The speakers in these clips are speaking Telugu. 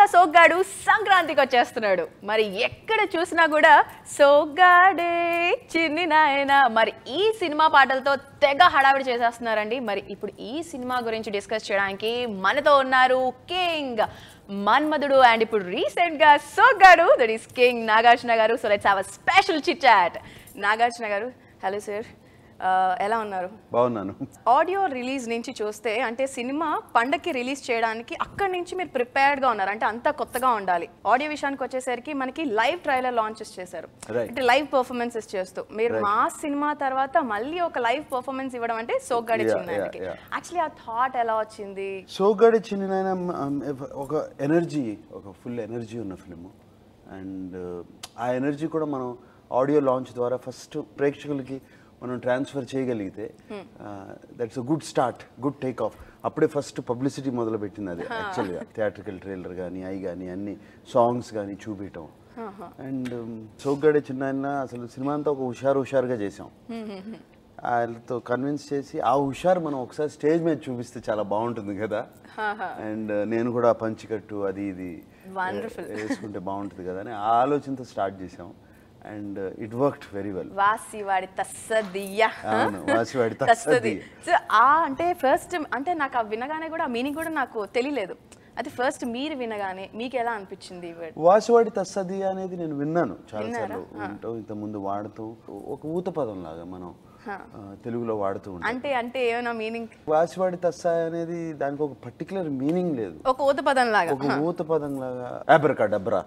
సోగ్గాడు సంక్రాంతికి వచ్చేస్తున్నాడు మరి ఎక్కడ చూసినా కూడా సోగ్గాడే చిన్ని నాయన మరి ఈ సినిమా పాటలతో తెగ హడావిడి చేసేస్తున్నారండి మరి ఇప్పుడు ఈ సినిమా గురించి డిస్కస్ చేయడానికి మనతో ఉన్నారు కింగ్ మన్మధుడు అండ్ ఇప్పుడు రీసెంట్ గా Soggadu that is king Nagarjuna garu so let's have a special chit chat Nagarjuna garu hello sir ఎలా ఉన్నారు బాగున్నాను ఆడియో రిలీజ్ నుంచి చూస్తే అంటే సినిమా పండక్కి రిలీజ్ చేయడానికి అక్కడి నుంచి మీరు ప్రిపేర్డ్గా ఉన్నారు అంటే అంతా కొత్తగా ఉండాలి ఆడియో విషయానికి వచ్చేసరికి మనకి లైవ్ ట్రైలర్ లాంచెస్ చేశారు Right. అంటే లైవ్ పర్ఫార్మెన్సెస్ చేస్తూ మీరు మా సినిమా తర్వాత మళ్ళీ ఒక లైవ్ పర్ఫార్మెన్స్ ఇవ్వడం అంటే సోగ్గాడి Yeah, చిన్నాయనకి yeah, yeah. యాక్చువల్లీ ఆ థాట్ ఎలా వచ్చింది సోగ్గాడి చిన్న నాయన ఒక ఎనర్జీ ఒక ఫుల్ ఎనర్జీ ఉన్న ఫిలిం అండ్ ఆ ఎనర్జీ కూడా మనం ఆడియో లాంచ్ ద్వారా ఫస్ట్ ప్రేక్షకులకి మనం ట్రాన్స్ఫర్ చేయగలిగితే that's a good start good take off అప్పుడే ఫస్ట్ పబ్లిసిటీ మొదలు పెట్టింది అది యాక్చువల్గా థియేట్రికల్ ట్రైలర్ కానీ అవి కానీ అన్ని సాంగ్స్ కానీ చూపించటం అండ్ సోగ్గాడే చిన్న ఆయన అసలు సినిమా అంతా ఒక హుషారు హుషారుగా చేసాం వాళ్ళతో కన్విన్స్ చేసి ఆ హుషారు మనం ఒకసారి స్టేజ్ మీద చూపిస్తే చాలా బాగుంటుంది కదా అండ్ నేను కూడా పంచికట్టు అది ఇది Wonderful. వేసుకుంటే బాగుంటుంది కదా అని ఆ ఆలోచనతో స్టార్ట్ చేసాం and it worked very well వాసి వాడి తస్సదియ్య అవును, వాసివాడి తస్సదియ్య. సో ఆ అంటే ఫస్ట్ అంటే నాకు ఆ వినగానే కూడా ఆ మీనింగ్ కూడా నాకు తెలియలేదు అది ఫస్ట్ మీరు వినగానే మీకు ఎలా అనిపించింది ఈ word? వాసివాడి తస్సది అనేది నేను విన్నాను చాలాసార్లు వింటూ ఇంతకుముందు వాడుతూ ఒక ఊత పదం లాగా మనం ఆ, తెలుగులో వాడుతూ ఉంటాం అంటే అంటే ఏమైనా మీనింగ్ వాసివాడి తస్స అనేది దానికి ఒక పర్టికులర్ మీనింగ్ లేదు ఒక ఊత పదం లాగా ఒక ఊత పదం లాగా అబ్రకా డబ్రా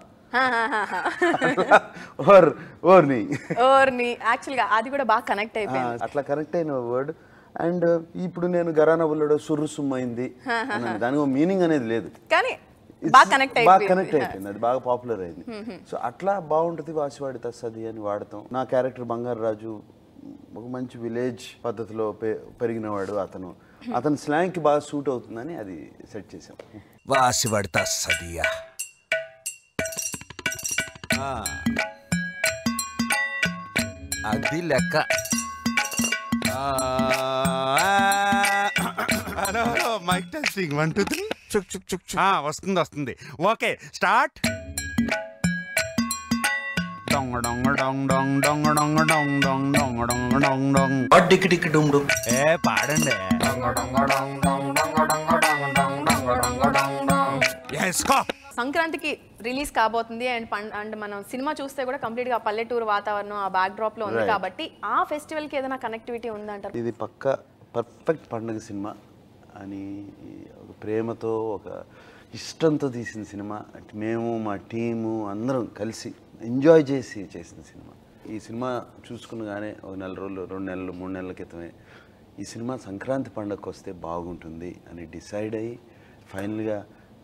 ఓర్ ఓర్ని ఓర్ని యాక్చువల్గా అది కూడా బాగా కనెక్ట్ అయిపోయింది అట్లా కనెక్ట్ అయిన వర్డ్ అండ్ ఇప్పుడు నేను గరానా బుల్లడో సుర్రు సుమ్మైంది అన్నాను. దానికి ఒక మీనింగ్ అనేది లేదు కానీ బాగా కనెక్ట్ బాగా అయిపోయింది కనెక్ట్ అయిపోయింది అది బాగా పాపులర్ అయింది సో అట్లా బాగుంటుంది వాసివాడి తస్సది అని వాడతాం నా క్యారెక్టర్ బంగారు రాజు ఒక మంచి విలేజ్ పద్ధతిలో పె- పెరిగినవాడు అతను అతని స్లాంగ్కి బాగా సూట్ అవుతుందని అది సెట్ చేసాం వాసి పడతా సదియా ఆ. అది లెక్క ఆ, hello hello mic testing one two three చుక్ చుక్ చుక్ చుక్. వస్తుంది వస్తుంది ఓకే స్టార్ట్ డొంగ డొంగ డొంగ డొంగ డొంగ డొంగ డొంగ డొంగ డొంగ డొంగ డొంగ డొంగ డిక్కి డిక్కి డుమ్ డుమ్ ఏ పాడండి ఎస్కో సంక్రాంతికి రిలీజ్ కాబోతుంది అండ్ పం అండ్ మనం సినిమా చూస్తే కూడా కంప్లీట్ గా పల్లెటూరు వాతావరణం ఆ బ్యాక్ డ్రాప్ లో ఉంది Right. కాబట్టి ఆ ఫెస్టివల్ కి ఏదైనా కనెక్టివిటీ ఉందంటారు ఇది పక్క పర్ఫెక్ట్ పండుగ సినిమా అని ఒక ప్రేమతో ఒక ఇష్టంతో తీసిన సినిమా అంటే మేము మా టీము అందరం కలిసి ఎంజాయ్ చేసి చేసిన సినిమా ఈ సినిమా చూసుకునగానే ఒక నెల రోజులు రెండు నెలలు మూడు నెలల క్రితమే ఈ సినిమా సంక్రాంతి పండగకు వస్తే బాగుంటుంది అని డిసైడ్ అయ్యి ఫైనల్గా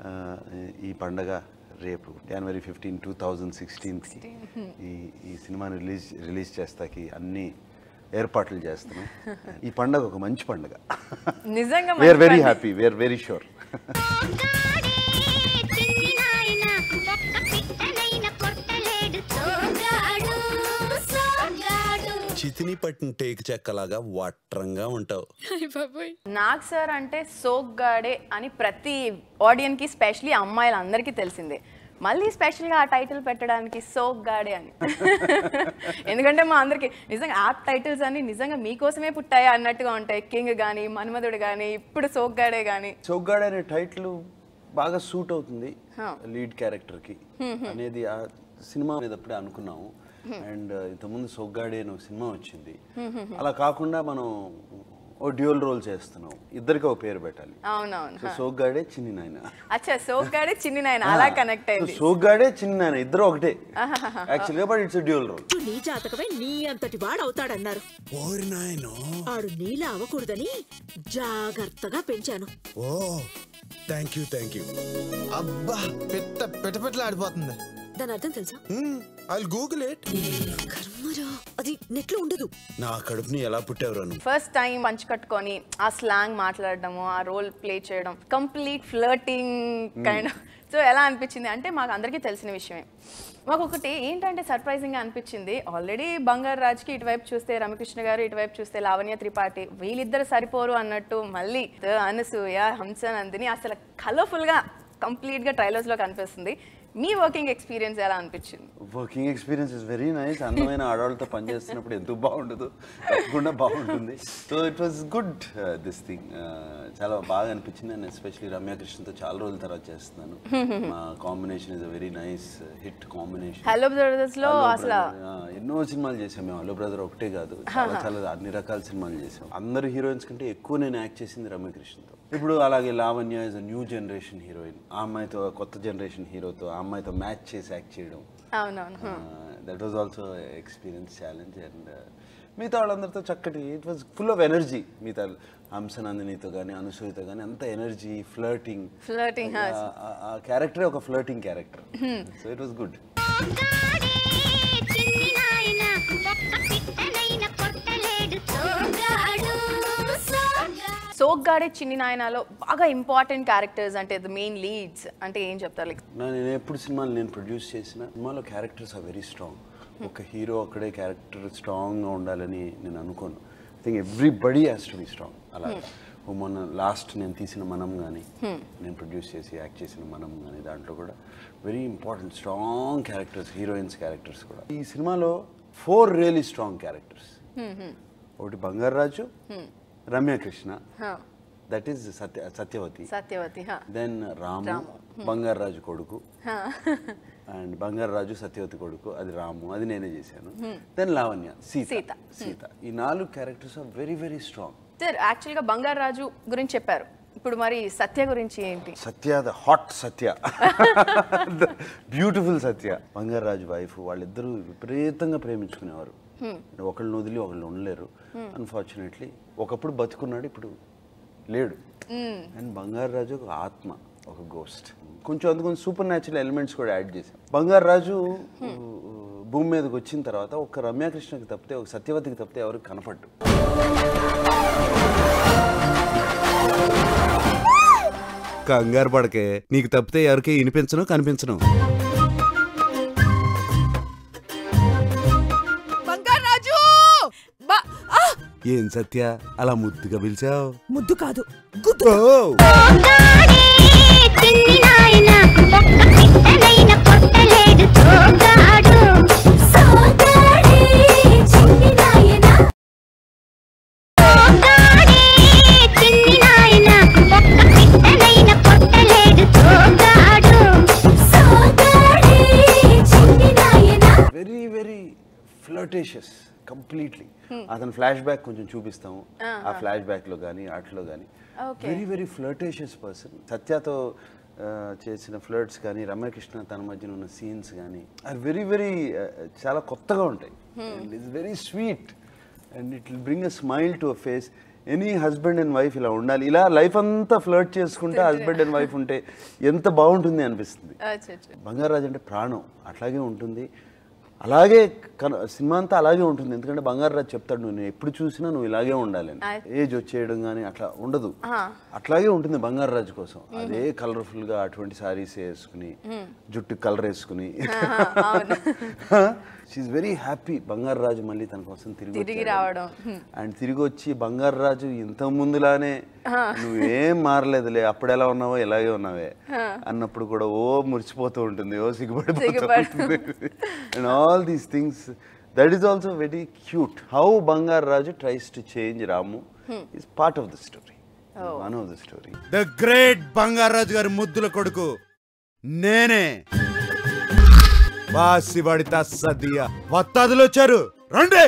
ఈ పండగ రేపు జనవరి ఫిఫ్టీన్ టూ థౌజండ్ సిక్స్టీన్త్కి ఈ ఈ సినిమాని రిలీజ్ రిలీజ్ చేస్తాకి అన్ని ఏర్పాట్లు చేస్తున్నాం ఈ పండగ ఒక మంచి పండగ నిజంగా వీఆర్ మంచి వెరీ పండుగ. Happy we are very sure Soggade Chinni Nayana లెక్క పిట్టనైన కొట్టలేడు సోగ్గాడు సోగ్గాడు చితిని పట్టిన టేకు చెక్కలాగా వట్రంగా ఉంటావు నాగ్ సార్ అంటే సోగ్గాడే అని ప్రతి ఆడియన్ కి స్పెషలీ అమ్మాయిలందరికీ తెలిసిందే మళ్ళీ స్పెషల్గా ఆ టైటిల్ పెట్టడానికి సోగ్గాడే అని ఎందుకంటే మా అందరికి నిజంగా యాప్ టైటిల్స్ అన్ని నిజంగా మీకోసమే పుట్టాయా అన్నట్టుగా ఉంటాయి కింగ్ కానీ మన్మధుడు కానీ ఇప్పుడు సోగ్గాడే కానీ చౌగాడ్ అనే టైటిల్ బాగా సూట్ అవుతుంది Huh. లీడ్ క్యారెక్టర్కి అనేది ఆ సినిమా మీద అప్పుడే అనుకున్నాము అండ్ ఇంతకుముందు సొగ్గాడే అని ఒక సినిమా వచ్చింది అలా కాకుండా మనం ఓ డ్యూయల్ రోల్ చేస్తున్నాం ఇద్దరికి ఒక పేరు పెట్టాలి అవునవును సో సోగ్గాడే చిన్ని నాయన అచ్చా సోగ్గాడే చిన్ని నాయన అలా కనెక్ట్ అయింది సోగ్గాడే చిన్ని నాయన ఇద్దరు ఒకటే యాక్చువల్గా బట్ ఇట్స్ డ్యూయల్ రోల్ నీ జాతకమే నీ అంతటి వాడవుతాడన్నారు ఓరి నాయనో ఆడు నీలా అవ్వకూడదని జాగ్రత్తగా పెంచాను ఓ థ్యాంక్ యూ థ్యాంక్ యూ అబ్బా పెట్ట పెట్ట పెట్టలు ఆడిపోతుంది దాని అర్థం తెలుసా ఐ గూగుల్ ఇట్ కర్మరా అది నెట్లో ఉండదు నా కడుపుని ఎలా పుట్టావురా నువ్వు ఫస్ట్ టైం పంచి కట్టుకొని ఆ స్లాంగ్ మాట్లాడడము ఆ రోల్ ప్లే చేయడం కంప్లీట్ ఫ్లర్టింగ్ కైండ్ సో ఎలా అనిపించింది అంటే మాకు అందరికీ తెలిసిన విషయమే మాకు ఒకటి ఏంటంటే సర్ప్రైజింగ్గా అనిపించింది ఆల్రెడీ బంగారు రాజ్కి ఇటువైపు చూస్తే రమకృష్ణ గారు ఇటువైపు చూస్తే లావణ్య త్రిపాఠి వీళ్ళిద్దరు సరిపోరు అన్నట్టు మళ్ళీ అనసూయ హంస నందిని అసలు కలర్ఫుల్గా కంప్లీట్ గా ట్రైలర్స్ లో కనిపిస్తుంది మీ వర్కింగ్ ఎక్స్పీరియన్స్ ఎలా అనిపించింది working experience is very nice అందమైన ఆడవాళ్ళతో పనిచేస్తున్నప్పుడు ఎందుకు బాగుండదు తప్పకుండా బాగుంటుంది so it was good this thing చాలా బాగా అనిపించింది అండ్ ఎస్పెషలీ రమ్య కృష్ణతో చాలా రోజుల తర్వాత చేస్తున్నాను మా combination is a very nice hit combination hello brothers లో అసలు ఎన్నో సినిమాలు చేసాం మేము హలో బ్రదర్ ఒకటే కాదు చాలా చాలా అన్ని రకాల సినిమాలు చేసాం అందరు హీరోయిన్స్ కంటే ఎక్కువ నేను యాక్ట్ చేసింది రమ్యకృష్ణతో ఇప్పుడు అలాగే Lavanya is a new generation heroine ఆ అమ్మాయితో కొత్త జనరేషన్ హీరోతో ఆ అమ్మాయితో మ్యాచ్ చేసి యాక్ట్ చేయడం అవునవును that was also experience challenge and మిగతా వాళ్ళందరితో చక్కటి it was full of energy మిగతా హంసనందినితో కానీ అనసూయతో కానీ అంత ఎనర్జీ ఫ్లర్టింగ్ Flirting, ఆ క్యారెక్టరే ఒక flirting character so it was good Soggade Chinni నాయన ఒక్క పిట్టనైన కొట్టలేడు సోగ్గాడు సోగ్గాడు సోగ్గాడే చిన్ని నాయనాలో బాగా ఇంపార్టెంట్ క్యారెక్టర్స్ అంటే ద మెయిన్ లీడ్స్ అంటే ఏం చెప్తారు లైక్ నా- నేను ఎప్పుడు సినిమాలు నేను ప్రొడ్యూస్ చేసిన సినిమాలో క్యారెక్టర్స్ ఆర్ వెరీ స్ట్రాంగ్ ఒక హీరో అక్కడే క్యారెక్టర్ స్ట్రాంగ్గా ఉండాలని నేను అనుకోను I think everybody has to be strong అలా ఓ మొన్న లాస్ట్ నేను తీసిన మనం కానీ నేను ప్రొడ్యూస్ చేసి యాక్ట్ చేసిన మనం కానీ దాంట్లో కూడా very important strong characters heroines characters కూడా ఈ సినిమాలో ఫోర్ రియలీ స్ట్రాంగ్ క్యారెక్టర్స్ ఒకటి బంగారాజు రమ్యకృష్ణ దట్ ఈస్ సత్య సత్యవతి సత్యవతి హా. దెన్ రాము బంగారాజు కొడుకు అండ్ బంగారాజు సత్యవతి కొడుకు అది రాము అది నేనే చేశాను దెన్ లావణ్య సీత సీత. సీత ఈ నాలుగు characters are very very strong sir యాక్చువల్గా బంగారు రాజు గురించి చెప్పారు ఇప్పుడు మరి సత్య గురించి ఏంటి Satya the hot Satya beautiful Satya Bangaraju wife వాళ్ళిద్దరూ విపరీతంగా ప్రేమించుకునేవారు ఒకళ్ళని వదిలి ఒకళ్ళు ఉండలేరు అన్ఫార్చునేట్లీ ఒకప్పుడు బతుకున్నాడు ఇప్పుడు లేడు అండ్ బంగారాజు ఒక ఆత్మ ఒక గోస్ట్ కొంచెం అందుకని సూపర్ న్యాచురల్ ఎలిమెంట్స్ కూడా యాడ్ చేశాం బంగారాజు భూమి మీదకి వచ్చిన తర్వాత ఒక రమ్యాకృష్ణకి తప్పితే ఒక సత్యవతికి తప్పితే ఎవరికి కనపడ్డు కంగారు పడకే నీకు తప్పితే ఎవరికి వినిపించను కనిపించను బంగారాజు బా- ఆ! ఏం సత్య అలా ముద్దుగా పిలిచావు ముద్దు కాదు గుద్దు సోగ్గాడే చిన్ని నాయన ఒక్క పిట్టనైన కొట్టలేడు సోగ్గాడు సోగ్గాడే చిన్ని నాయన సోగ్గాడే చిన్ని నాయన ఒక్క పిట్టనైన కొట్టలేడు సోగ్గాడు Soggade Chinni Nayana very very flirtatious completely అతను ఫ్లాష్ బ్యాక్ కొంచెం చూపిస్తాము ఆ ఫ్లాష్ బ్యాక్ లో కానీ వాటిలో కానీ Okay. Very very flirtatious person సత్యతో ఆ, చేసిన ఫ్లర్ట్స్ కానీ రమ్యకృష్ణ తన మధ్యన ఉన్న సీన్స్ కానీ ఆర్ వెరీ వెరీ చాలా కొత్తగా ఉంటాయి and it's very sweet and it will bring a smile to a face any husband and wife ఇలా ఉండాలి ఇలా లైఫ్ అంతా ఫ్లర్ట్ చేసుకుంటే హస్బెండ్ అండ్ వైఫ్ ఉంటే ఎంత బాగుంటుంది అనిపిస్తుంది అచ్చా అచ్చా బంగారాజు అంటే ప్రాణం అట్లాగే ఉంటుంది అలాగే కన సినిమా అంతా అలాగే ఉంటుంది ఎందుకంటే బంగారాజు చెప్తాడు నువ్వు ఎప్పుడు చూసినా నువ్వు ఇలాగే ఉండాలని అయ్. ఏజ్ వచ్చేయడం కానీ అట్లా ఉండదు అట్లాగే ఉంటుంది బంగారాజు కోసం అదే కలర్ఫుల్ గా అటువంటి సారీస్ వేసుకుని జుట్టు కలర్ వేసుకుని షీఈ్ వెరీ హ్యాపీ బంగారాజు మళ్ళీ తన కోసం తిరిగి తిరిగి వచ్చాడు. రావడం. అండ్ తిరిగి వచ్చి బంగారాజు ఇంత ముందులానే నువ్వేం మారలేదులే అప్పుడు ఎలా ఉన్నావో ఇలాగే ఉన్నావే అన్నప్పుడు కూడా ఓ మురిచిపోతూ ఉంటుంది ఓ సిగ్గుపడిపోతూ సిగ్గుపడు. ఉంటుంది and all these things that is also very cute how Bangaru Raju tries to change Ramu is part of the story one of the story the great Bangarraju గారి ముద్దుల కొడుకు నేనే వాసివాడిత సదియ వత్తాదులు వచ్చారు రండి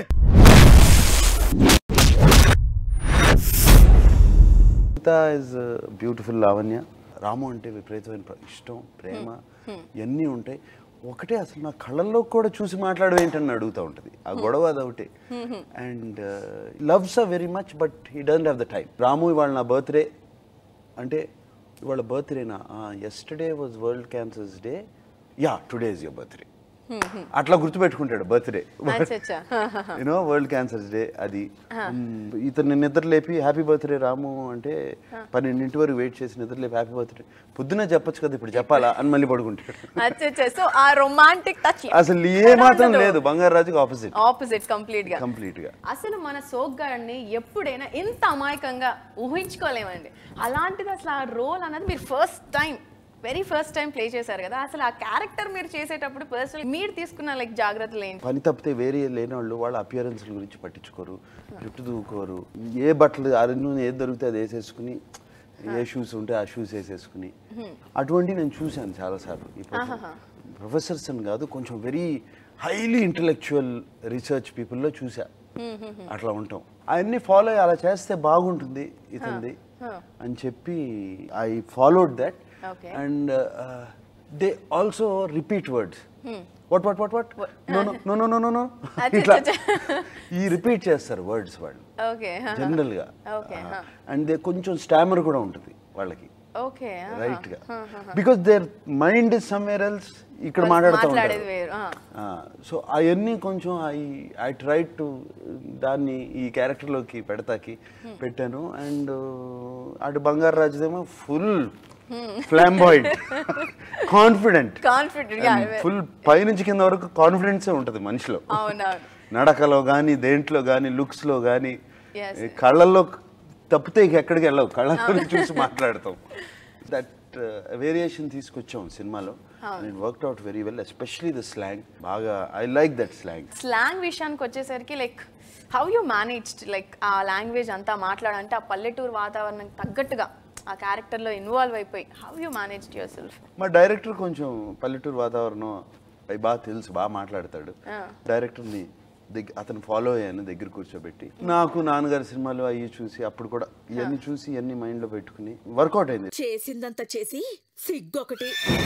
సీత ఇస్ బ్యూటిఫుల్ లావణ్య రాము అంటే విపరీతమైన ప్ర- ఇష్టం ప్రేమ ఇవన్నీ ఉంటాయి ఒకటే అసలు నా కళ్ళల్లో కూడా చూసి మాట్లాడడం ఏంటని అడుగుతూ ఉంటుంది ఆ గొడవ అదొకటి and loves a very much but he doesn't have the time Ramu ఇవాళ నా బర్త్డే అంటే ఇవాళ బర్త్డేనా yesterday was world cancers day ya today is your birthday అట్లా గుర్తుపెట్టుకుంటాడు బర్త్డే అచ్చా అచ్చా యూనో వరల్డ్ క్యాన్సర్స్ డే అది మ్, ఇతను నిద్ర లేపి హ్యాపీ బర్త్డే రాము అంటే పన్నెండింటి వరకు వెయిట్ చేసి నిద్ర లేపి హ్యాపీ బర్త్డే పొద్దున చెప్పొచ్చు కదా ఇప్పుడు చెప్పాలా అని మళ్ళీ పడుకుంటాడు అచ్చా అచ్చా సో ఆ రొమాంటిక్ టచ్ అసలు ఏ మాత్రం లేదు బంగారాజుకి ఆపోజిట్ ఆపోజిట్ కంప్లీట్ గా కంప్లీట్ గా అసలు మన సోగ్గాడిని ఎప్పుడైనా ఇంత అమాయకంగా ఊహించుకోలేమండి అలాంటిది అసలు ఆ రోల్ అన్నది మీరు first time very first time play చేశారు కదా అసలు ఆ క్యారెక్టర్ మీరు చేసేటప్పుడు పర్సనల్ మీరు తీసుకున్న లైక్ జాగ్రత్తలు ఏంటి పని తప్పితే వేరే లేని వాళ్ళు వాళ్ళ అపియరెన్స్ గురించి పట్టించుకోరు జుట్టు దూకోరు ఏ బట్టలు అరణ్యం ఏది దొరికితే అది వేసేసుకుని ఏ షూస్ ఉంటే ఆ షూస్ వేసేసుకుని అటువంటి నేను చూశాను చాలాసార్లు ఈ ప్రొఫెసర్స్ అని కాదు కొంచెం వెరీ హైలీ ఇంటలెక్చువల్ రీసెర్చ్ పీపుల్లో చూసా అట్లా ఉంటాం అవన్నీ ఫాలో అయ్యి అలా చేస్తే బాగుంటుంది ఇతంది అని చెప్పి I followed that Okay. And they also repeat words what what what what no no no no no no అచ్చా, ఇట్లా అచ్చా. ఈ రిపీట్ చేస్తారు వర్డ్స్ వాళ్ళు ఓకే జనరల్ గా Okay, అండ్ దే కొంచెం స్టామర్ కూడా ఉంటుంది వాళ్ళకి ఓకే రైట్ గా because their mind is somewhere else ఇక్కడ మాట్లాడుతూ మాట్లాడేది ఉంటారు వేరు ఆ. సో అవన్నీ కొంచెం ఐ ఐ ట్రై టు దాన్ని ఈ క్యారెక్టర్లోకి పెడతాకి పెట్టాను అండ్ అటు బంగారు రాజుదేమో full flamboyant confident confident full పైనుంచి కింద వరకు కాన్ఫిడెన్సే ఉంటుంది మనిషిలో అవునవును నడకలో కానీ దేంట్లో కానీ లుక్స్లో కానీ Yes. కళ్ళల్లో తప్పితే ఇక ఎక్కడికి వెళ్ళవు కళ్ళల్లో చూసి మాట్లాడతాం దట్ వేరియేషన్ తీసుకొచ్చాం సినిమాలో and worked out very well especially the slang బాగా I like that slang slang విషయానికి వచ్చేసరికి like how you managed like ఆ లాంగ్వేజ్ అంతా మాట్లాడంటే ఆ పల్లెటూరు వాతావరణం తగ్గట్టుగా ఆ క్యారెక్టర్లో ఇన్వాల్వ్ అయిపోయి how you managed yourself మా డైరెక్టర్ కొంచెం పల్లెటూరు వాతావరణం అవి బాగా తెలుసు బాగా మాట్లాడతాడు డైరెక్టర్ని దగ్గర అతను ఫాలో అయ్యాను దగ్గర కూర్చోబెట్టి నాకు నాన్నగారి సినిమాలు అవి చూసి అప్పుడు కూడా ఇవన్నీ చూసి ఇవన్నీ మైండ్లో పెట్టుకుని వర్కౌట్ అయింది చేసిందంతా చేసి సిగ్గొకటి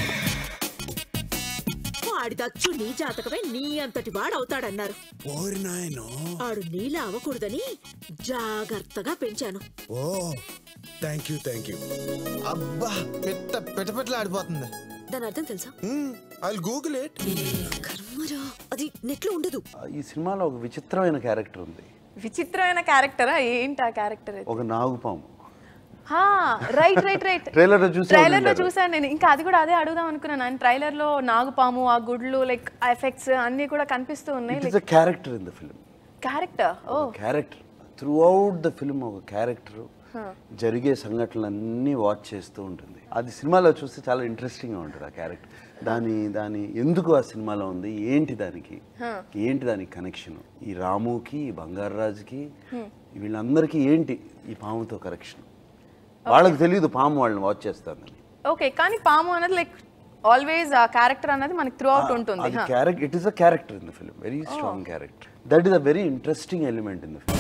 వాడిదచ్చు నీ జాతకమే నీ అంతటి వాడవుతాడన్నారు ఓరి నాయనో ఆడు నీలా అవ్వకూడదని జాగ్రత్తగా పెంచాను ఓ థ్యాంక్ యూ థ్యాంక్ యూ అబ్బా పెట్ట పెటపెట్ల ఆడిపోతుంది దాని అర్థం తెలుసా ఐ గూగుల్ ఇట్ కర్మరా అది నెట్లో ఉండదు ఈ సినిమాలో ఒక విచిత్రమైన క్యారెక్టర్ ఉంది విచిత్రమైన క్యారెక్టరా ఏంటి ఆ క్యారెక్టర్ ఒక నాగుపాము రైట్ రైట్ రైట్ Trailer లో చూసే ట్రైలర్ లో ఉంటారు. చూసాను నేను ఇంకా అది కూడా అదే అడుగుదాం అనుకున్నాను నేను ట్రైలర్ లో నాగుపాము ఆ గుడ్లు లైక్ ఎఫెక్ట్స్ అన్ని కూడా కనిపిస్తూ ఉన్నాయి it is like a character in the film character ఓ character throughout the film ఒక క్యారెక్టర్ జరిగే సంఘటనలన్నీ వాచ్ చేస్తూ ఉంటుంది అది సినిమాలో చూస్తే చాలా ఇంట్రెస్టింగ్గా ఉంటుంది ఆ క్యారెక్టర్ దాని దాని ఎందుకు ఆ సినిమాలో ఉంది ఏంటి దానికి ఏంటి దానికి కనెక్షన్ ఈ రాముకి ఈ బంగారాజుకి వీళ్ళందరికీ ఏంటి ఈ పాముతో కరెక్షన్ వాళ్ళకి తెలియదు పాము వాళ్ళని వాచ్ చేస్తుందని ఓకే కానీ పాము అన్నది లైక్ ఆల్వేస్ ఆ క్యారెక్టర్ అన్నది మనకి త్రూ అవుట్ ఉంటుంది అది huh. Character it is a character in the film very strong character that is a very interesting element in the film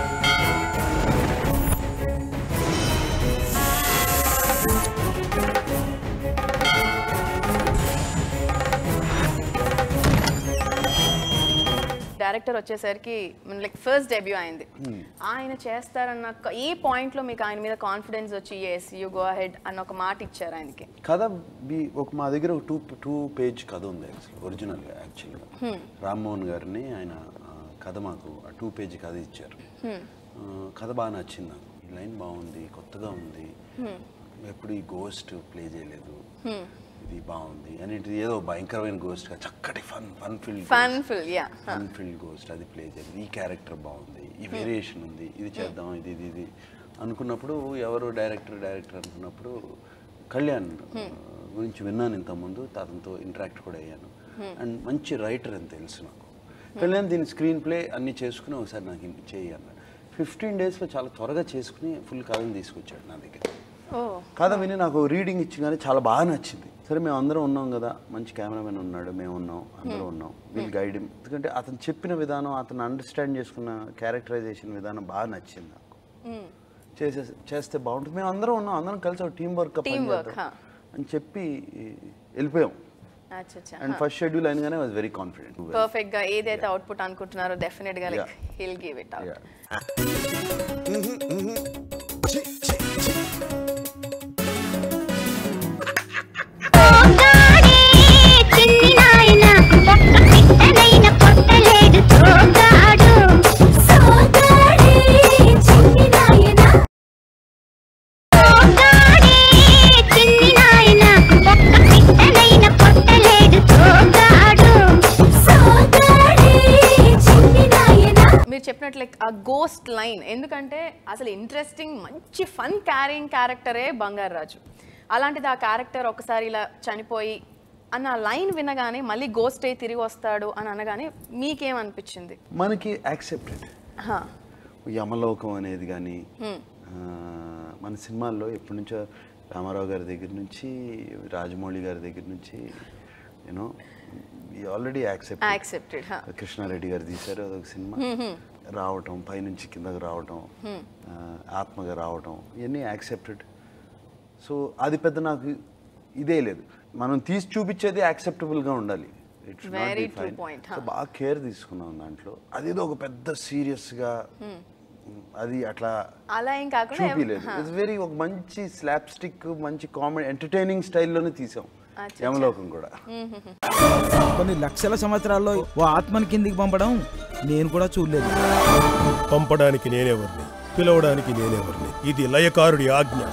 director వచ్చేసరికి లైక్ ఫస్ట్ డెబ్యూ అయింది ఆయన చేస్తారన్న ఒక- ఏ పాయింట్ లో మీకు ఆయన మీద కాన్ఫిడెన్స్ వచ్చి ఎస్ యూ గో అహెడ్ అన్న ఒక మాట ఇచ్చారు ఆయనకి కథ బి ఒక మా దగ్గర ఒక టూ టూ పేజ్ కథ ఉంది అసలు ఒరిజినల్గా యాక్చువల్గా రామ్మోహన్ గారిని ఆయన ఆ, కథ మాకు ఆ టూ పేజ్ కథ ఇచ్చారు ఆ, కథ బాగా నచ్చింది నాకు ఈ లైన్ బాగుంది కొత్తగా ఉంది ఎప్పుడు ఈ గోస్ట్ ప్లే చేయలేదు ఇది బాగుంది అని ఇది ఏదో భయంకరమైన గోస్ట్ చక్కటి fun fun feel fun full ya fun feel ghost అది ప్లే చేయలేదు ఈ క్యారెక్టర్ బాగుంది ఈ వేరియేషన్ ఉంది ఇది చేద్దాం ఇది ఇది ఇది అనుకున్నప్పుడు ఎవరు డైరెక్టర్ డైరెక్టర్ అనుకున్నప్పుడు కళ్యాణ్ ఆ, గురించి విన్నాను ఇంతకుముందు అతనితో ఇంటరాక్ట్ కూడా అయ్యాను అండ్ మంచి రైటర్ అని తెలుసు నాకు కళ్యాణ్ దీని స్క్రీన్ ప్లే అన్ని చేసుకుని ఒకసారి నాకు ఇన్- చేయి అన్నాడు ఫిఫ్టీన్ డేస్లో చాలా త్వరగా చేసుకుని ఫుల్ కథను తీసుకొచ్చాడు నా దగ్గర ఓ కథ విని నాకు రీడింగ్ ఇచ్చి కానీ చాలా బాగా నచ్చింది సరే మేము అందరం ఉన్నాం కదా మంచి కెమెరామెన్ ఉన్నాడు మేము ఉన్నాం అందరం ఉన్నాం వీల్ గైడ్ ఎందుకంటే అతను చెప్పిన విధానం అతను అండర్స్టాండ్ చేసుకున్న క్యారెక్టరైజేషన్ విధానం బాగా నచ్చింది నాకు చేసే చేస్తే బాగుంటుంది మేము అందరం ఉన్నాం అందరం కలిసి ఒక team work Team work, huh. అని చెప్పి వెళ్ళిపోయాం అచ్చా అచ్చా అండ్ ఫస్ట్ షెడ్యూల్ అయినగానే వాజ్ వెరీ కాన్ఫిడెంట్ పర్ఫెక్ట్ గా ఏదైతే అవుట్పుట్ అనుకుంటున్నారో డెఫినెట్ గా లైక్ Yeah. హిల్ గివ్ ఇట్ అవుట్ తోగాడే చిన్ని నాయన ఒక్క పిట్టనైన కొట్టలేడు తోగాడు సోగాడే చిన్ని నాయన తోగాడే చిన్ని నాయన ఒక్క పిట్టనైన కొట్టలేడు తోగాడు సోగాడే చిన్ని నాయన మీరు చెప్పినట్లు లైక్ ఆ గోస్ట్ లైన్ ఎందుకంటే అసలు ఇంట్రెస్టింగ్ మంచి ఫన్ క్యారింగ్ క్యారెక్టరే బంగారు రాజు అలాంటిది ఆ క్యారెక్టర్ ఒకసారి ఇలా చనిపోయి అన్న లైన్ వినగానే మళ్ళీ గోస్ట్ అయి తిరిగి వస్తాడు అని అనగానే మీకేమనిపించింది మనకి యాక్సెప్టెడ్ హా, యమలోకం అనేది కానీ మన సినిమాల్లో ఎప్పటి నుంచో రామారావు గారి దగ్గర నుంచి రాజమౌళి గారి దగ్గర నుంచి యూనో ఆల్రెడీ యాక్సెప్ట్ యాక్సెప్టెడ్ హా. కృష్ణారెడ్డి గారు తీశారు అదొక సినిమా రావటం పైనుంచి కిందకి రావటం ఆ, ఆత్మగా రావటం ఇవన్నీ యాక్సెప్టెడ్ సో అది పెద్ద నాకు ఇదే లేదు మనం తీసి చూపించేది యాక్సెప్టబుల్గా ఉండాలి It should not Very be true fine. point, So బాగా కేర్ తీసుకున్నాం దాంట్లో అదేదో ఒక పెద్ద సీరియస్గా అది అట్లా అలా ఏం కాకుండా ఎవ- చూపించలేదు హా. ఇట్స్ వెరీ ఒక మంచి స్లాప్ స్టిక్ మంచి కామెడీ ఎంటర్టైనింగ్ స్టైల్లోనే తీసాం అచ్చా, యమలోకం కూడా కొన్ని లక్షల సంవత్సరాల్లో ఓ ఆత్మని కిందికి పంపడం నేను కూడా చూడలేదు పంపడానికి నేనెవరిని పిలవడానికి నేనెవరిని ఇది లయకారుడి ఆజ్ఞ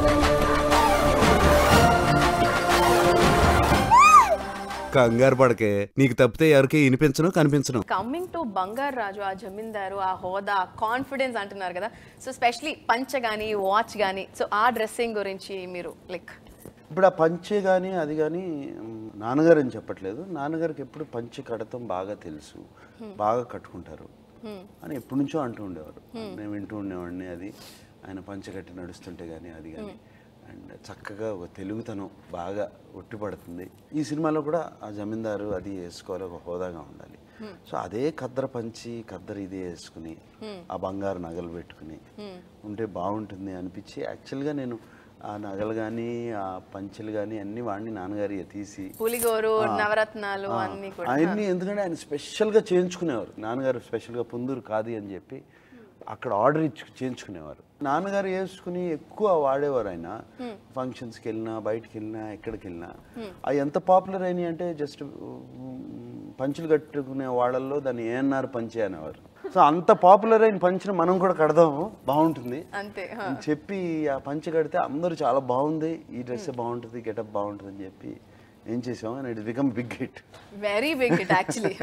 కంగారు పడకే నీకు తప్పితే ఎవరికి వినిపించను కనిపించను కమింగ్ టు బంగారు రాజు ఆ జమీందారు ఆ హోదా కాన్ఫిడెన్స్ అంటున్నారు కదా సో స్పెషలీ పంచ కానీ వాచ్ కానీ సో ఆ డ్రెస్సింగ్ గురించి మీరు లైక్ ఇప్పుడు ఆ పంచే కానీ అది కానీ నాన్నగారు అని చెప్పట్లేదు నాన్నగారికి ఎప్పుడు పంచె కడతాం బాగా తెలుసు బాగా కట్టుకుంటారు అని ఎప్పటి నుంచో అంటూ ఉండేవారు నేను వింటూ ఉండేవాడిని అది ఆయన పంచె కట్టి నడుస్తుంటే కానీ అది కానీ అండ్ చక్కగా ఒక తెలుగుతనం బాగా ఒట్టిపడుతుంది ఈ సినిమాలో కూడా ఆ జమీందారు అది వేసుకోవాలి ఒక హోదాగా ఉండాలి సో అదే కద్దర పంచి కద్దర ఇది వేసుకుని ఆ బంగారు నగలు పెట్టుకుని ఉంటే బాగుంటుంది అనిపించి యాక్చువల్గా నేను ఆ నగలు కానీ ఆ పంచెలు కానీ అన్ని వాడిని నాన్నగారి తీసి పులిగోరు ఆ, నవరత్నాలు ఆ, అన్ని కూడా అవన్నీ ఎందుకంటే ఆయన స్పెషల్గా చేయించుకునేవారు నాన్నగారు స్పెషల్గా పుందూరు కాదు అని చెప్పి అక్కడ ఆర్డర్ ఇచ్చి చేయించుకునేవారు నాన్నగారు వేసుకుని ఎక్కువ వాడేవారు ఆయన ఫంక్షన్స్కి వెళ్ళినా బయటికి వెళ్ళినా ఎక్కడికి వెళ్ళినా అవి ఎంత పాపులర్ అయినాయి అంటే జస్ట్ పంచులు కట్టుకునే వాళ్ళల్లో దాన్ని ఏఎన్ఆర్ పంచే అనేవారు సో అంత పాపులర్ అయిన పంచుని మనం కూడా కడదాము బాగుంటుంది అంతే హా. అని చెప్పి ఆ పంచ కడితే అందరూ చాలా బాగుంది ఈ డ్రెస్ బాగుంటుంది గెటప్ బాగుంటుంది అని చెప్పి ఏం చేసాం and it become big hit very big hit actually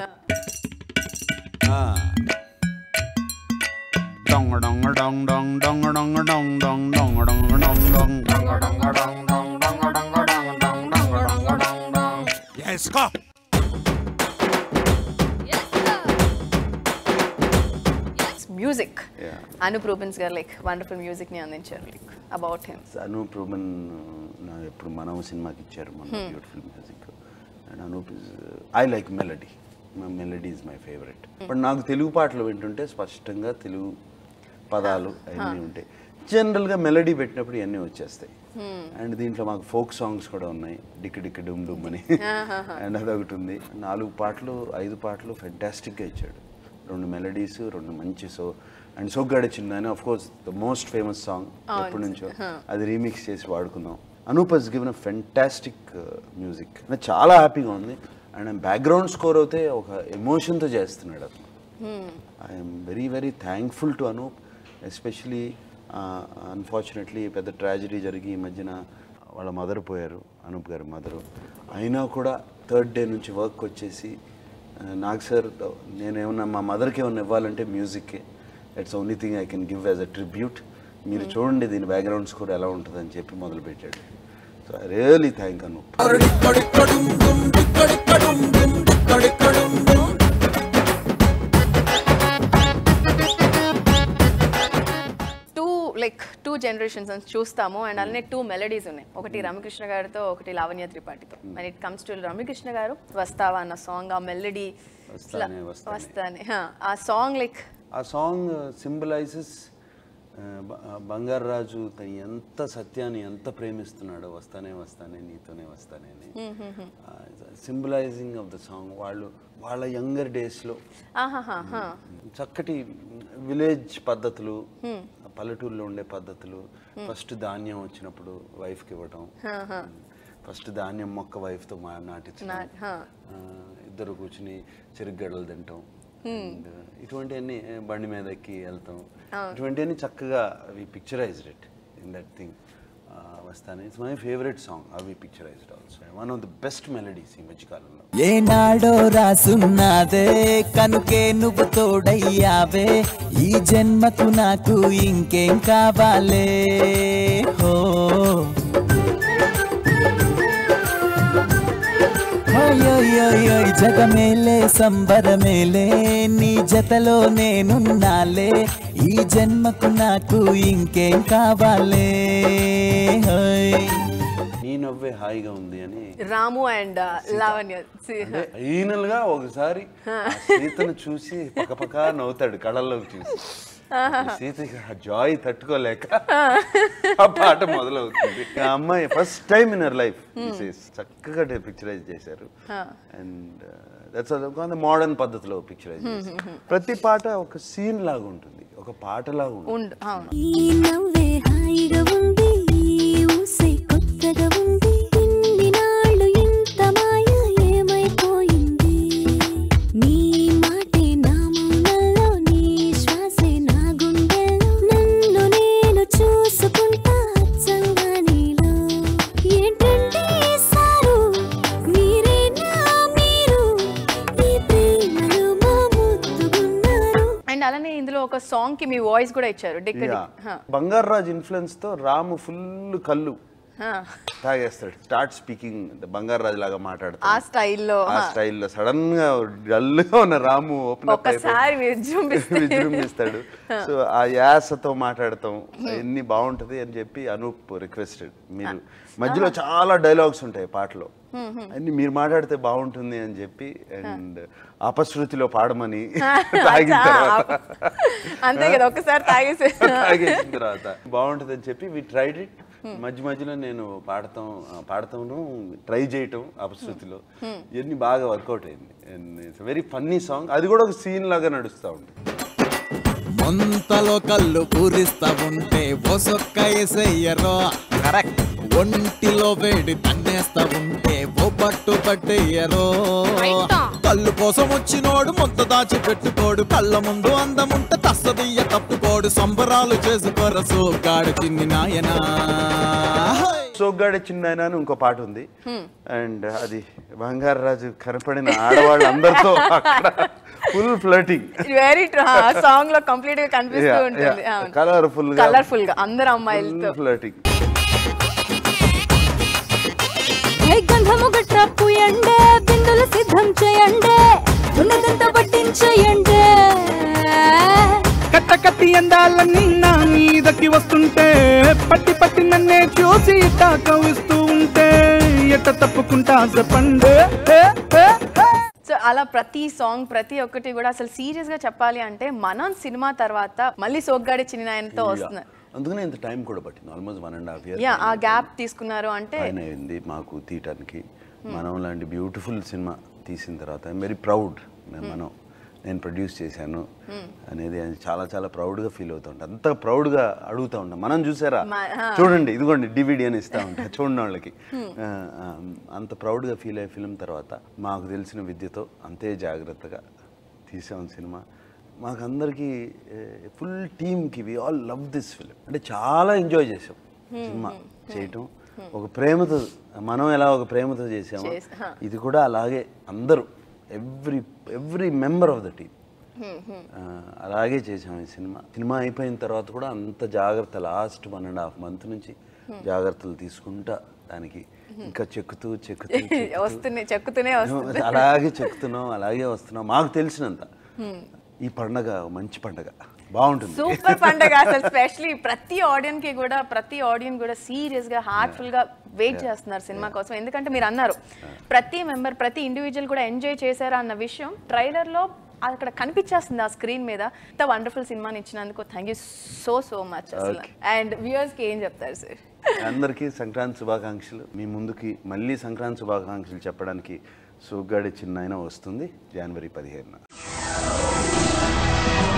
Dong dong dong dong dong dong dong dong dong dong dong dong వేసుకో మ్యూజిక్ Yeah. అనూప్ రూబెన్స్ గారు లైక్ వండర్ఫుల్ మ్యూజిక్ ని అందించారు like about him Anup Ruben నా ఎప్పుడు మనం సినిమాకి ఇచ్చారు మన beautiful music and Anup is I like melody my melody is my favourite but నాకు తెలుగు పాటలు వింటుంటే స్పష్టంగా తెలుగు పదాలు అవన్నీ ఉంటాయి జనరల్గా మెలడీ పెట్టినప్పుడు ఇవన్నీ వచ్చేస్తాయి అండ్ దీంట్లో మాకు ఫోక్ సాంగ్స్ కూడా ఉన్నాయి డిక్కి డిక్కి డుమ్ డుమ్ అని అండ్ అదొకటి ఉంది నాలుగు పాటలు ఐదు పాటలు ఫెంటాస్టిక్గా ఇచ్చాడు రెండు మెలడీస్ రెండు మంచి సో అండ్ సోగ్గాడ చిన్న అని of course the most famous song ఎప్పటి నుంచో అది రీమిక్స్ చేసి వాడుకున్నాం Anup has given a fantastic music నాకు చాలా హ్యాపీగా ఉంది అండ్ బ్యాక్గ్రౌండ్ స్కోర్ అయితే ఒక ఎమోషన్తో చేస్తున్నాడు అతను I'm very very thankful to Anup especially unfortunately పెద్ద ట్రాజడీ జరిగి ఈ మధ్యన వాళ్ళ మదర్ పోయారు అనూప్ గారి మదరు అయినా కూడా థర్డ్ డే నుంచి వర్క్ వచ్చేసి ఆ, నాకు సార్ నేను ఏమన్నా మా మదర్కి ఏమన్నా ఇవ్వాలంటే మ్యూజిక్కే that's only thing I can give as a tribute మీరు చూడండి దీని బ్యాక్గ్రౌండ్ స్కోర్ ఎలా ఉంటుందని చెప్పి మొదలుపెట్టాడు so I really thank Anup too like two generations అని చూస్తాము అండ్ అలానే టూ మెలడీస్ ఉన్నాయి ఒకటి రామకృష్ణ గారితో ఒకటి లావణ్య త్రిపాఠితో and it comes to Ramakrishna గారు వస్తావా అన్న సాంగ్ ఆ మెలడీ వస్తానే, వస్తానే. వస్తానే హా, ఆ సాంగ్ లైక్ ఆ సాంగ్ సింబలైజెస్ బంగారు రాజు తను ఎంత సత్యాన్ని ఎంత ప్రేమిస్తున్నాడో వస్తానే వస్తానే నీతోనే వస్తానే అని సింబలైజింగ్ ఆఫ్ ద సాంగ్ వాళ్ళు వాళ్ళ యంగర్ డేస్లో ఆహాహా చక్కటి విలేజ్ పద్ధతులు ఆ పల్లెటూరులో ఉండే పద్ధతులు ఫస్ట్ ధాన్యం వచ్చినప్పుడు వైఫ్కి ఇవ్వటం ఫస్ట్ ధాన్యం మొక్క వైఫ్తో మా నాటించడం నా- హా. ఆ, ఇద్దరు కూర్చుని చెరుగడ్డలు తింటాం And, ఇటువంటివన్నీ ఏ, బండి మీద ఎక్కి వెళ్తాం ఇటువంటివన్నీ చక్కగా అవి picturised it in that thing వస్తాను ఇట్స్ మై ఫేవరెట్ సాంగ్ అవి picturised also one of the best melodies ఈ మధ్యకాలంలో ఏనాడో రాసున్నదే కనుకే నువ్వు తోడయ్యావే ఈ జన్మకు నాకు ఇంకేం కావాలే హో ఓయ్ జగమేలే సంబరమేలే నీ జతలో నేనున్నాలే ఈ జన్మకు నాకు ఇంకేం కావాలే హోయ్ నీ నవ్వే హాయిగా ఉంది అని రాము అండ్ లావణ్య See, అంటే ఫైనల్ గా ఒకసారి ఆ సీతను చూసి పక్కపక్క నవ్వుతాడు కళ్ళల్లోకి చూసి సీతకి ఆ జాయ్ తట్టుకోలేక ఆ పాట మొదలవుతుంది ఆ అమ్మాయి first time in her life చక్కగా పిక్చరైజ్ చేశారు అండ్ దట్స్ మోడర్న్ పద్ధతిలో పిక్చరైజ్ చేశారు ప్రతి పాట ఒక సీన్ లాగా ఉంటుంది ఒక పాట లాగా ఉంటుంది ఉండు అవును ఈ నవ్వే హాయిగా ఉంది ఈ ఊసే కొత్తగా ఉంది ఇన్ని నాళ్ళు ఇంత మాయ ఏమైపోయింది నీ మాటే నా మౌనంలో నీ శ్వాసే నా గుండెలో నన్ను నేను చూసుకుంటా అచ్చంగా నీలో ఏంటంటే సారు మీరేనా మీరు ఈ ప్రేమలో మా ముద్దుగున్నారు అండ్ అలానే ఇందులో ఒక సాంగ్ కి మీ వాయిస్ కూడా ఇచ్చారు డిక్కడి Yeah. బంగారు రాజ్ ఇన్ఫ్లుయెన్స్ తో రాము ఫుల్ కళ్ళు తాగేస్తాడు స్టార్ట్ స్పీకింగ్ బంగారు రాజు లాగా ఆ మాట్లాడతాడు స్టైల్లో ఆ స్టైల్లో సడన్ గా డల్ గా ఉన్న రాము ఓపెన్ అప్ ఒక్కసారి విజృంభిస్తే విజృంభిస్తాడు సో ఆ యాసతో మాట్లాడతాం ఎన్ని బాగుంటది అని చెప్పి అనూప్ రిక్వెస్టెడ్ మీరు మధ్యలో చాలా డైలాగ్స్ ఉంటాయి పాటలో అన్ని మీరు మాట్లాడితే బాగుంటుంది అని చెప్పి అండ్ అపశృతిలో పాడమని తాగిన తర్వాత అంతే కదా ఒక్కసారి తాగేసి తాగేసిన తర్వాత బాగుంటుంది అని చెప్పి వి ట్రైడ్ ఇట్ మధ్య మధ్యలో నేను పాడతాం పాడతాను ట్రై చేయటం అపశృతిలో ఇవన్నీ బాగా వర్కౌట్ అయింది and it's very funny song అది కూడా ఒక సీన్ లాగా నడుస్తూ ఉంటుంది మొంతలో కళ్ళు పూరిస్తా ఉంటే ఒసొక్క ఎసయ్యరో కరెక్ట్ ఒంటిలో వేడి తన్నేస్తా ఉంటే ఓ పట్టు పట్టేయరో కళ్ళు కోసం వచ్చినోడు మొత్త దాచి పెట్టుకోడు కళ్ళ ముందు అందముంటే తస్తదియ్య తప్పుకోడు సంబరాలు చేసుకోర సోగాడు చిన్ని నాయనా సోగ్గాడే చిన్న అని ఇంకో పాట ఉంది అండ్ అది బంగారు రాజు కనపడిన ఆడవాళ్ళందరితో అక్కడ ఫుల్ ఫ్లటింగ్ వెరీ సాంగ్ లో కంప్లీట్ గా కనిపిస్తూ ఉంటుంది కలర్ఫుల్ కలర్ఫుల్ గా అందరు అమ్మాయిలతో ఫ్లటింగ్ ఏ గంధము గట్ర పూయండే బిందులు సిద్ధం చేయండి ఉన్నదంతా పట్టించేయండి కట్ట కట్టి అందాలన్నీ నా మీదకి వస్తుంటే పట్టి పట్టి నన్నే చూసి తాకవిస్తూ ఉంటే ఎట్ట తప్పుకుంటా చెప్పండి ఏ, ఏ, ఏ. సో అలా ప్రతి సాంగ్ ప్రతి ఒక్కటి కూడా అసలు సీరియస్ గా చెప్పాలి అంటే మనం సినిమా తర్వాత మళ్ళీ సోగ్గాడి చిన్నాయనతో వస్తున్నారు అందుకనే ఇంత టైం కూడా పట్టింది almost one and half year ya ఆ గ్యాప్ తీసుకున్నారు అంటే ఆయన అయింది మాకు తీయటానికి మనం లాంటి బ్యూటిఫుల్ సినిమా తీసిన తర్వాత ఐఎమ్ వెరీ ప్రౌడ్ మనం నేను ప్రొడ్యూస్ చేశాను అనేది ఆయన చాలా చాలా ప్రౌడ్గా ఫీల్ అవుతూ ఉంటాను అంత ప్రౌడ్గా అడుగుతూ ఉంటాం మనం చూసారా మా- ఆ. చూడండి ఇదిగోండి డివిడి అని ఇస్తూ ఉంటా చూడండి వాళ్ళకి ఆ, ఆ, అంత ప్రౌడ్గా ఫీల్ అయ్యే ఫిలిం తర్వాత మాకు తెలిసిన విద్యతో అంతే జాగ్రత్తగా తీసాం సినిమా మాకందరికీ ఫుల్ టీమ్కి we all love this film అంటే చాలా ఎంజాయ్ చేసాం సినిమా చేయటం ఒక ప్రేమతో మనం ఎలా ఒక ప్రేమతో చేసామో చేసా- హా. ఇది కూడా అలాగే అందరూ every every member of the team అలాగే చేసాం ఈ సినిమా సినిమా అయిపోయిన తర్వాత కూడా అంత జాగ్రత్త last one and half month నుంచి జాగ్రత్తలు తీసుకుంటా దానికి ఇంకా చెక్కుతూ చెక్కుతూ చెక్కుతూ వస్తున్నాయి చెక్కుతూనే వస్తుంది అలాగే చెక్కుతున్నాం అలాగే వస్తున్నాం మాకు తెలిసినంత ఈ పండగ మంచి పండగ బాగుంటుంది సూపర్ పండగ అసలు స్పెషలీ ప్రతి ఆడియన్ కి కూడా ప్రతి ఆడియన్ కూడా సీరియస్ గా హార్ట్ఫుల్ గా వెయిట్ చేస్తున్నారు సినిమా కోసం ఎందుకంటే మీరు అన్నారు ప్రతి మెంబర్ ప్రతి ఇండివిజువల్ కూడా ఎంజాయ్ చేశారు అన్న విషయం ట్రైలర్ లో అక్కడ కనిపించేస్తుంది ఆ స్క్రీన్ మీద ఇంత వండర్ఫుల్ సినిమాని ఇచ్చినందుకు thank you so so much అసలు Okay. అండ్ వ్యూయర్స్ కి ఏం చెప్తారు సార్ అందరికీ సంక్రాంతి శుభాకాంక్షలు మీ ముందుకి మళ్ళీ సంక్రాంతి శుభాకాంక్షలు చెప్పడానికి సోగ్గాడి చిన్న వస్తుంది జనవరి పదిహేనున